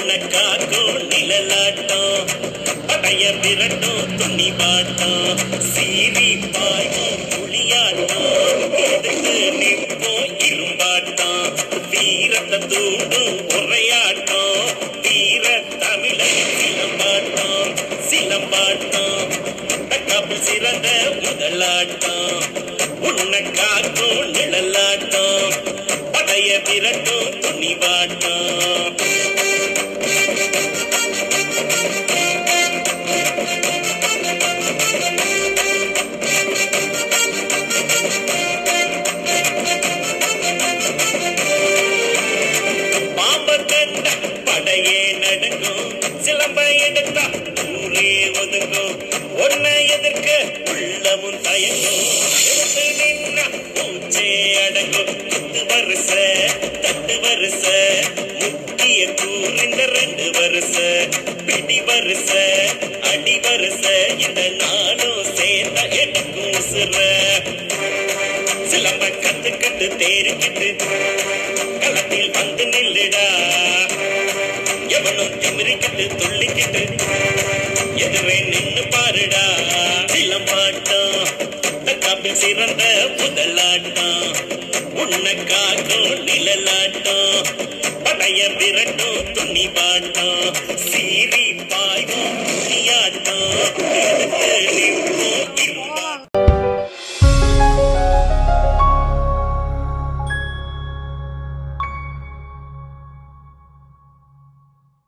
உனக்காக்கும் நிழலாட்டம் படைய விரட்டும் துணி பாட்டம் சீரி பாயும் புளியாட்டம் எதுக்கு நிற்போ இரும்பாட்டம் வீரத்தை தூண்டும் உரையாட்டம் வீர தமிழர் சிலம்பாட்டம் சிலம்பாட்டம் தக்காப்பில் சிறந்த முதலாட்டம் உன்னை காக்கும் நிழலாட்டம் படைய விரட்டும் துணிவாட்டம் பாம்ப கண்ட படையே நடுங்கும் சிலம்ப எடுத்தா ஊரே ஒதுங்கும் ஒன்னை எதிர்க்க உள்ளமும் தயங்கும் எடுத்து நின்னா பூச்சே அடங்கும் குத்து வருஷ தட்டு வருஷ முக்கிய கூறிந்த ரெண்டு வருஷ பிடி வருஷ அடி வருஷ இந்த நாளும் சேர்ந்த எடுக்கும் உசுர சிலம்ப கத்துக்கிட்டு தேறிக்கிட்டு களத்தில் வந்து நில்லுடா எவனும் திமிரிக்கிட்டு துள்ளிக்கிட்டு எதிரே நின்னு பாருடா சிலம்பாட்டம் தக்காப்பில் சிறந்த முதலாட்டம் உன்னை காக்கும் நிழலாட்டம் படைய விரட்டும் துணி பாட்டம் சீரி பாயும் துணியாட்டம் எதுக்கு நீ